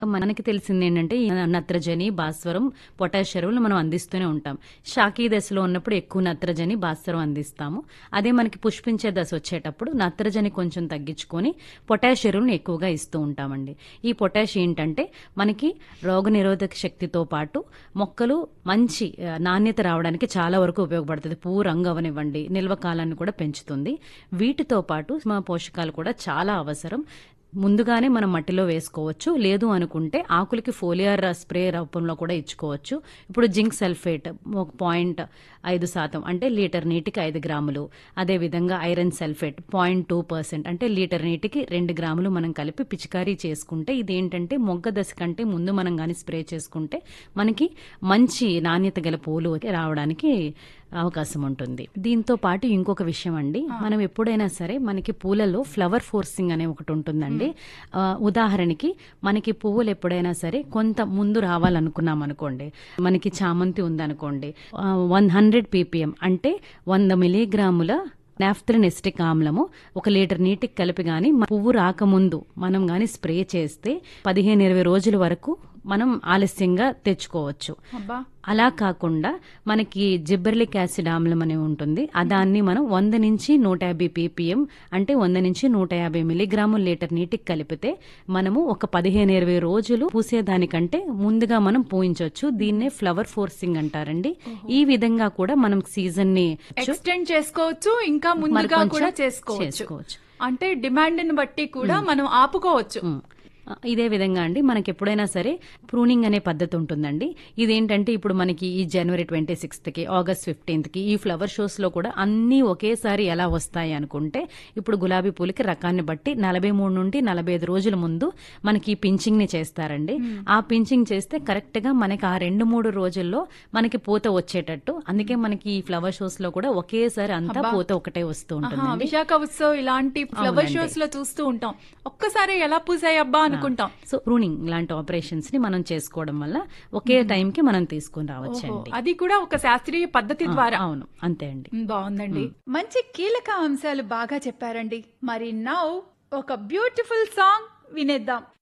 మనకి తెలిసింది ఏంటంటే ఈ నత్రజని భాస్వరం పొటాష్ ఎరువులు మనం అందిస్తూనే ఉంటాం షాకీ దశలో ఉన్నప్పుడు ఎక్కువ నత్రజని భాస్వరం అందిస్తాము అదే మనకి పుష్పించే దశ వచ్చేటప్పుడు నత్రజని కొంచెం తగ్గించుకొని పొటాష్ ఎరువులను ఎక్కువగా ఇస్తూ ఉంటామండి ఈ పొటాష్ ఏంటంటే మనకి రోగనిరోధక శక్తితో పాటు మొక్కలు మంచి ఆ, నాణ్యత రావడానికి చాలా వరకు ఉపయోగపడుతుంది పువ్వు రంగు అవనివ్వండి నిల్వ కాలాన్ని కూడా పెంచుతుంది వీటితో పాటు మా పోషకాలు కూడా చాలా అవసరం ముందుగానే మనం మట్టిలో వేసుకోవచ్చు లేదు అనుకుంటే ఆకులకి ఫోలియర్ స్ప్రే రూపంలో కూడా ఇచ్చుకోవచ్చు ఇప్పుడు జింక్ సల్ఫేట్ ఒక పాయింట్ ఐదు శాతం అంటే లీటర్ నీటికి ఐదు గ్రాములు అదే విధంగా iron sulphate point two percent అంటే లీటర్ నీటికి రెండు గ్రాములు మనం కలిపి పిచికారీ చేసుకుంటే ఇదేంటంటే మొగ్గ దశ కంటే ముందు మనం కానీ స్ప్రే చేసుకుంటే మనకి మంచి నాణ్యత గల పూలు రావడానికి అవకాశం ఉంటుంది దీంతో పాటు ఇంకొక విషయం అండి మనం ఎప్పుడైనా సరే మనకి పూలలో ఫ్లవర్ ఫోర్సింగ్ అనే ఒకటి ఉంటుందండి ఆ, ఉదాహరణకి మనకి పువ్వులు ఎప్పుడైనా సరే కొంత ముందు రావాలనుకున్నాం అనుకోండి మనకి చామంతి ఉందనుకోండి వన్ హండ్రెడ్ పీపీఎం అంటే వంద మిలీగ్రాముల నాఫ్థలిన్ ఎస్టిక్ ఆమ్లము ఒక లీటర్ నీటికి కలిపి గాని పువ్వు రాకముందు మనం గాని స్ప్రే చేస్తే పదిహేను ఇరవై రోజుల వరకు మనం ఆలస్యంగా తెచ్చుకోవచ్చు అబ్బా అలా కాకుండా మనకి జిబ్బర్లిక్ యాసిడ్ ఆమ్లం అని ఉంటుంది ఆ దాన్ని మనం వంద నుంచి నూట యాభై పీపీఎం అంటే వంద నుంచి నూట యాభై మిలీగ్రాముల లీటర్ నీటికి కలిపితే మనము ఒక పదిహేను ఇరవై రోజులు పూసేదానికంటే ముందుగా మనం పూయించవచ్చు దీన్నే ఫ్లవర్ ఫోర్సింగ్ అంటారండి ఈ విధంగా కూడా మనం సీజన్ ని ఎక్స్టెండ్ చేసుకోవచ్చు ఇంకా ముందుగా మరికొంచెం కూడా చేసుకోవచ్చు చేసుకోవచ్చు. అంటే డిమాండ్ ని బట్టి కూడా మనం ఆపుకోవచ్చు ఉమ్. ఆ, ఇదే విధంగా అండి మనకి ఎప్పుడైనా సరే ప్రూనింగ్ అనే పద్ధతి ఉంటుందండి ఇదేంటంటే ఇప్పుడు మనకి ఈ జనవరి ట్వంటీ సిక్స్త్ కి ఆగస్ట్ ఫిఫ్టీన్త్ కి ఈ ఫ్లవర్ షోస్ లో కూడా అన్ని ఒకేసారి ఎలా వస్తాయి అనుకుంటే ఇప్పుడు గులాబీ పూలకి రకాన్ని బట్టి నలభై మూడు నుండి నలభై ఐదు రోజుల ముందు మనకి ఈ పించింగ్ ని చేస్తారండి ఆ పించింగ్ చేస్తే కరెక్ట్ గా మనకి ఆ రెండు మూడు రోజుల్లో మనకి పూత వచ్చేటట్టు అందుకే మనకి ఈ ఫ్లవర్ షోస్ లో కూడా ఒకేసారి అంతా పూత ఒకటే వస్తూ ఆహా, ఉంటుందండి విశాఖ ఉత్సవ్ ఇలాంటి ఫ్లవర్ అవునండి. షోస్ లో చూస్తూ ఉంటాం ఒక్కసారి ఎలా పూసాయి అబ్బా అనుకుంటాం సో ప్రూనింగ్ లాంటి ఆపరేషన్స్ ని మనం చేసుకోవడం వల్ల ఒకే టైం కి మనం తీసుకొని ఓహో, రావచ్చండి అది కూడా ఒక శాస్త్రీయ పద్ధతి ద్వారా అవును అంతే అండి మ్, బాగుందండి మంచి కీలక అంశాలు బాగా చెప్పారండి మరి నౌ ఒక బ్యూటిఫుల్ సాంగ్ వినేద్దాం